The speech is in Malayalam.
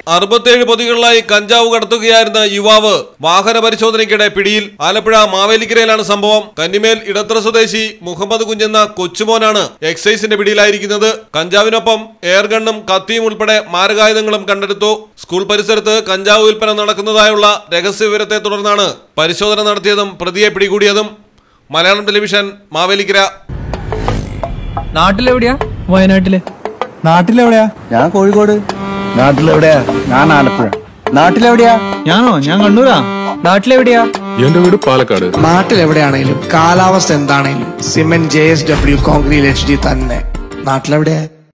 അറുപത്തേഴ് പൊതികളിലായി കഞ്ചാവ് കടത്തുകയായിരുന്ന യുവാവ് വാഹന പരിശോധനയ്ക്കിടെ പിടിയിൽ ആലപ്പുഴ മാവേലിക്കരയിലാണ് സംഭവം കന്നിമേൽ ഇടത്ര സ്വദേശി മുഹമ്മദ് കുഞ്ഞെന്ന കൊച്ചുമോനാണ് എക്സൈസിന്റെ പിടിയിലായിരിക്കുന്നത് കഞ്ചാവിനൊപ്പം എയർഗണ്ണും കത്തിയും ഉൾപ്പെടെ മാരകായുധങ്ങളും കണ്ടെടുത്തു സ്കൂൾ പരിസരത്ത് കഞ്ചാവ് വിൽപ്പന നടക്കുന്നതായുള്ള രഹസ്യ വിവരത്തെ തുടർന്നാണ് പരിശോധന നടത്തിയതും പ്രതിയെ പിടികൂടിയതും മലയാളം ടെലിവിഷൻ മാവേലിക്കര നാട്ടിലെവിടെയാ വയനാട്ടില് നാട്ടിലെവിടെയാ ഞാൻ കോഴിക്കോട് നാട്ടിലെവിടെയാ ഞാൻ ആലപ്പുഴ നാട്ടിലെവിടെയാ ഞാനോ ഞാൻ കണ്ണൂരാ നാട്ടിലെവിടെയാ എന്റെ വീട് പാലക്കാട് നാട്ടിലെവിടെയാണേലും കാലാവസ്ഥ എന്താണേലും cement J S W concrete H D തന്നെ നാട്ടിലെവിടെയാ